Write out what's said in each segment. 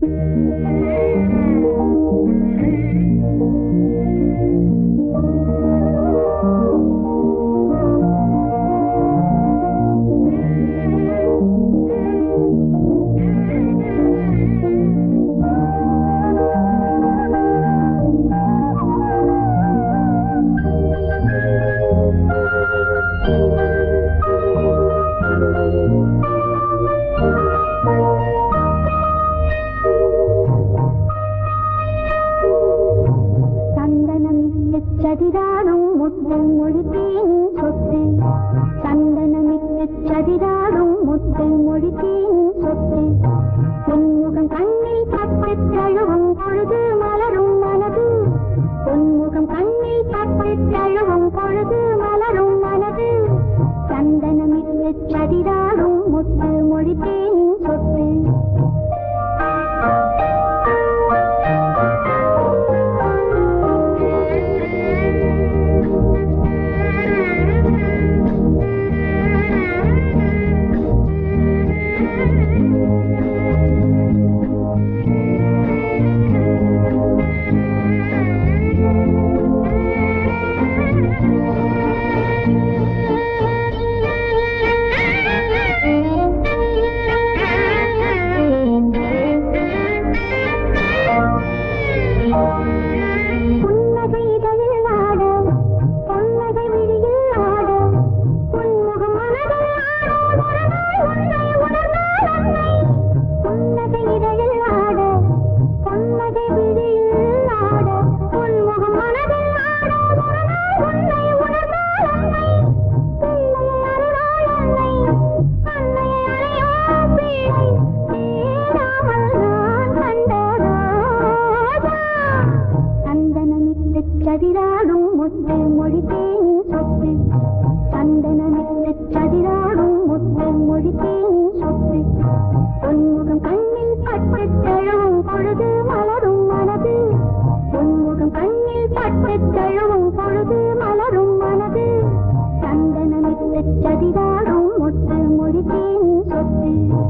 சந்தனமிட்டு சதிராடும் முட்டை மொழித்தேன் சொத்து சந்தனமிட்டு சதிராடும் முட்டை மொழித்தேன் சொத்து பொன்முகம் கண்ணில் பட்டுத் தழுவும் பொழுது மலரும் மனது பொன்முகம் கண்ணில் பட்டுத் தழுவும் பொழுது மலரும் மனது சந்தனமிட்டு சதிராடும் முட்டு மொழித்தேன் சொத்து புன்னகை இதழில் ஆட பொன்னகை விழியில் ஆட புன்முகம் மனதில் ஆட ஒரு நாள் உன்னை உணர்ந்தால் அன்னை புன்னகை இதழில் ஆட பொன்னகை விழியில் ஆட புன்முகம் மனதில் ஆட ஒரு நாள் உன்னை உணர்ந்தால் அன்னை பிள்ளையை அருளாள் அன்னை அன்னையை அறையோ பிள்ளை தேடாமல் நான் கண்ட ராஜா சந்தனமிட்டு சதிராடும் முட்டை மொழித்தேன் சொத்து சந்தனமிட்டு சதிராடும் முட்டை மொழித்தேன் சொத்து பொன்முகம் கண்ணில் பட்டுத் தழுவும் பொழுது மலரும் மனது பொன்முகம் கண்ணில் பட்டுத் தழுவும் பொழுது மலரும் மனது சந்தனமிட்டு சதிராடும் முட்டை மொழித்தேன் சொத்து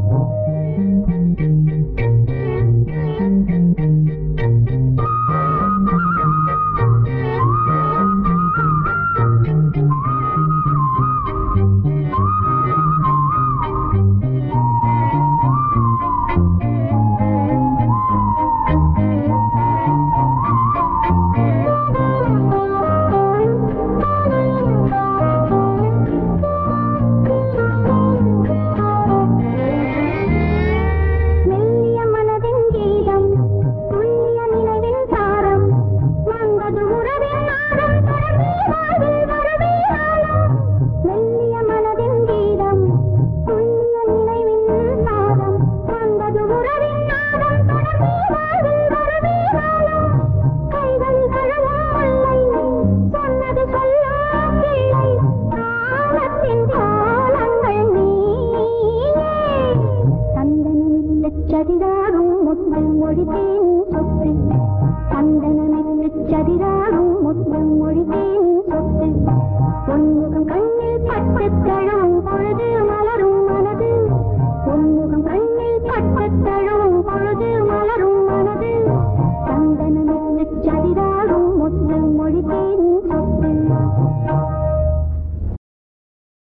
மெல்லிய மனதின் கீதம் துல்லிய நினைவின் சாரம் மங்கது உறவின் நாதம் தொடர்ந்தே வாழ்வில் வருவே காலம் மெல்லிய மனதின் கீதம் துல்லிய நினைவின் சாரம் மங்கது உறவின் நாதம் தொடர்ந்தே வாழ்வில் வருவே காலம் கைகளில் கழுவும் முல்லை சொன்னது சொல்லும் கிளை காலத்தின் காலங்கள் நீயே சந்தனமிட்டு சதிராடும் முட்டை மொழித்தேன் சொத்து சந்தனமிட்டு சதிராடும் முட்டை மொழித்தேன் சொத்து பொன்முகம் கண்ணில் பட்டுத் தழுவும்